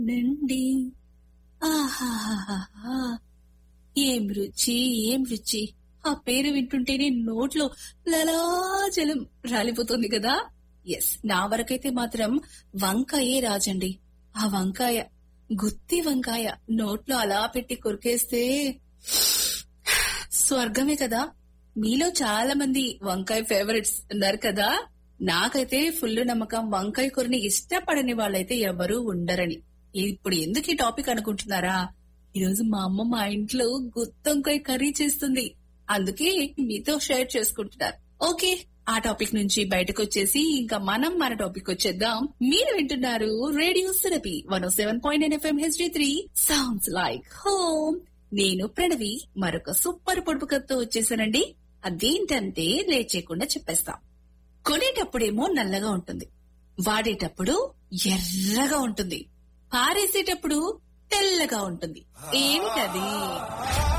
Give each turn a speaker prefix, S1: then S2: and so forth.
S1: నుండి ఆహాహాహా ఏం రుచి ఏం రుచి ఆ పేరు వింటుంటేనే నోట్లో లలాజలం రాలిపోతుంది కదా ఎస్ నా వరకైతే మాత్రం వంకాయే రాజండి ఆ వంకాయ గుత్తి వంకాయ నోట్లో అలా పెట్టి కొరికేస్తే స్వర్గమే కదా మీలో చాలా మంది వంకాయ ఫేవరెట్స్ ఉన్నారు కదా నాకైతే ఫుల్ నమ్మకం వంకాయ కూరని ఇష్టపడని వాళ్ళైతే ఎవరూ ఉండరని ఇప్పుడు ఎందుకు ఈ టాపిక్ అనుకుంటున్నారా ఈరోజు మా అమ్మ మా ఇంట్లో గుత్తొంకాయ కర్రీ చేస్తుంది అందుకే మీతో షేర్ చేసుకుంటున్నారు ఓకే ఆ టాపిక్ నుంచి బయటకు వచ్చేసి ఇంకా మనం మన టాపిక్ వచ్చేద్దాం మీరు వింటున్నారు radio Sirapi one seven point nine FM HD three sounds like home నేను ప్రణవి మరొక సూపర్ పొడుపు కథతో వచ్చేసానండి అదేంటంటే లేచేయకుండా చెప్పేస్తాం కొనేటప్పుడేమో నల్లగా ఉంటుంది వాడేటప్పుడు ఎర్రగా ఉంటుంది పారేసేటప్పుడు తెల్లగా ఉంటుంది ఏమిటది